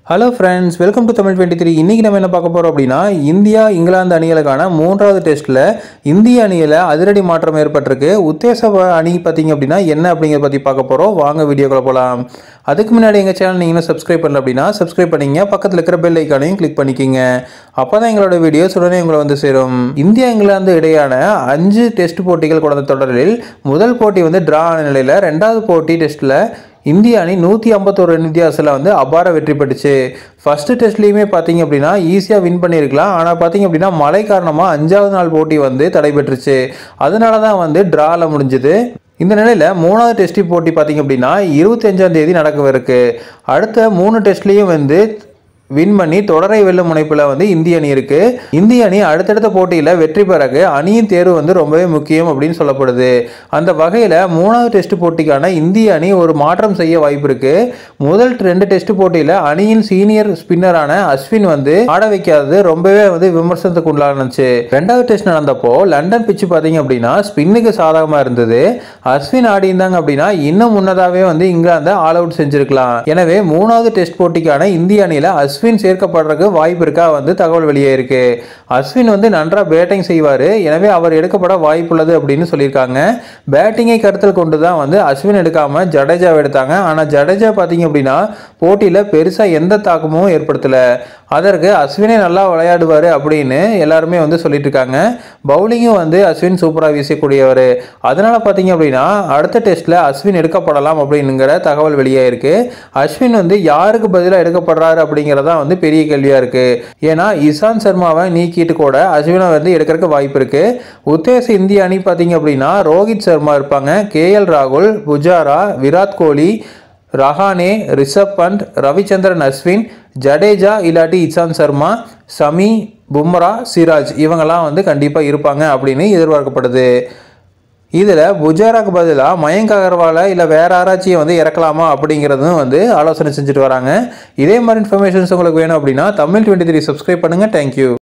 hello friends welcome to Tamil twenty three இன்றைக்கி நம்ம என்ன பார்க்க போகிறோம் அப்படின்னா இந்தியா இங்கிலாந்து அணிகளுக்கான மூன்றாவது டெஸ்ட்டில் இந்திய அணியில் அதிரடி மாற்றம் ஏற்பட்டிருக்கு உத்தேச வ- அணி பார்த்தீங்க அப்படின்னா என்ன அப்படிங்கிறத பற்றி பார்க்க போகிறோம் வாங்க வீடியோக்குள்ள போகலாம் அதுக்கு முன்னாடி எங்கள் சேனல் நீங்கள் இன்னும் சப்ஸ்கிரைப் பண்ணல அப்படின்னா சப்ஸ்கிரைப் பண்ணிங்க பக்கத்தில் இருக்கிற பெல் ஐக்கானையும் கிளிக் பண்ணிக்கிங்க அப்போ தான் எங்களோட வீடியோஸ் உடனே உங்களை வந்து சேரும் இந்தியா இங்கிலாந்து இடையான அஞ்சு டெஸ்ட் போட்டிகள் கொண்ட தொடரில் முதல் போட்டி வந்து டிரா ஆன நிலையில் ரெண்டாவது போட்டி டெஸ்ட்டில் இந்திய அணி நூற்றி ஐம்பத்தோரு ரன் வித்தியாசத்தில் வந்து அபார வெற்றி பெற்றுச்சு ஃபர்ஸ்ட் டெஸ்ட்லேயுமே பார்த்தீங்க அப்படின்னா ஈஸியாக வின் பண்ணியிருக்கலாம் ஆனால் பார்த்தீங்க அப்படின்னா மழை காரணமாக அஞ்சாவது நாள் போட்டி வந்து தடைபெற்றுச்சு அதனால தான் வந்து டிராவில் முடிஞ்சுது இந்த நிலையில் மூணாவது டெஸ்ட் போட்டி பார்த்தீங்க அப்படின்னா இருபத்தஞ்சாம் தேதி நடக்கவிருக்கு அடுத்த மூணு டெஸ்ட்லேயும் வந்து வின் பண்ணி தொடரை வெல்லும் முனைப்பில் வந்து இந்திய அணி இருக்கு இந்திய அணி அடுத்தடுத்த போட்டியில் வெற்றி பெறக்கு அணியின் தேர்வு வந்து ரொம்பவே முக்கியம் அப்படின்னு சொல்லப்படுது அந்த வகையில் மூணாவது டெஸ்ட் போட்டிக்கான இந்திய அணி ஒரு மாற்றம் செய்ய வாய்ப்பு இருக்கு முதல் ரெண்டு டெஸ்ட் போட்டியில் அணியின் சீனியர் ஸ்பின்னரான அஸ்வின் வந்து ஆட வைக்காதது ரொம்பவே வந்து விமர்சனத்துக்கு உள்ளானுச்சு ரெண்டாவது டெஸ்ட் நடந்தப்போ லண்டன் பிச்சு பார்த்தீங்க அப்படின்னா ஸ்பின்னுக்கு சாதகமாக இருந்தது அஸ்வின் ஆடி இருந்தாங்க அப்படின்னா இன்னும் முன்னதாகவே வந்து இங்கிலாந்தை ஆல் அவுட் செஞ்சிருக்கலாம் எனவே மூணாவது டெஸ்ட் போட்டிக்கான இந்திய அணியில் அஸ்வின் சேர்க்கப்படுறதுக்கு வாய்ப்பு இருக்கா வந்து தகவல் வெளியே இருக்கு அஸ்வின் வந்து நன்றா பேட்டிங் செய்வார் எனவே அவர் எடுக்கப்பட வாய்ப்புள்ளது அப்படின்னு சொல்லியிருக்காங்க பேட்டிங்கை கருத்தில் கொண்டு தான் வந்து அஸ்வின் எடுக்காம ஜடேஜாவை எடுத்தாங்க ஆனால் ஜடேஜா பார்த்தீங்க அப்படின்னா போட்டியில் பெருசாக எந்த தாக்கமும் ஏற்படுத்தலை அதற்கு அஸ்வினே நல்லா விளையாடுவார் அப்படின்னு எல்லாருமே வந்து சொல்லிட்டு இருக்காங்க பவுலிங்கும் வந்து அஸ்வின் சூப்பராக வீசக்கூடியவர் அதனால பார்த்தீங்க அப்படின்னா அடுத்த டெஸ்ட்டில் அஸ்வின் எடுக்கப்படலாம் அப்படிங்கிற தகவல் வெளியே இருக்கு அஸ்வின் வந்து யாருக்கு பதிலாக எடுக்கப்படுறாரு அப்படிங்கிறதா வந்து பெரிய கேள்வியாக இருக்கு ஏன்னா இசான் சர்மாவை நீக்கிட்டு கூட அஸ்வினை வந்து எடுக்கிறதுக்கு வாய்ப்பு இருக்கு உத்தேச இந்திய அணி பார்த்தீங்க அப்படின்னா ரோஹித் சர்மா இருப்பாங்க கேஎல் ராகுல் புஜாரா விராட் கோலி ரஹானே ரிஷப் பண்ட் ரவிச்சந்திரன் அஸ்வின் ஜடேஜா இல்லாட்டி இசான் சர்மா சமி பும்ரா சிராஜ் இவங்கெல்லாம் வந்து கண்டிப்பாக இருப்பாங்க அப்படின்னு எதிர்பார்க்கப்படுது இதில் புஜாராக்கு பதிலாக மயங்க் அகர்வாலை இல்லை வேற யாராச்சியும் வந்து இறக்கலாமா அப்படிங்கிறதும் வந்து ஆலோசனை செஞ்சுட்டு வராங்க இதே மாதிரி இன்ஃபர்மேஷன்ஸ் உங்களுக்கு வேணும் அப்படின்னா தமிழ் டுவெண்ட்டி த்ரீ சப்ஸ்கிரைப் பண்ணுங்கள் தேங்க்யூ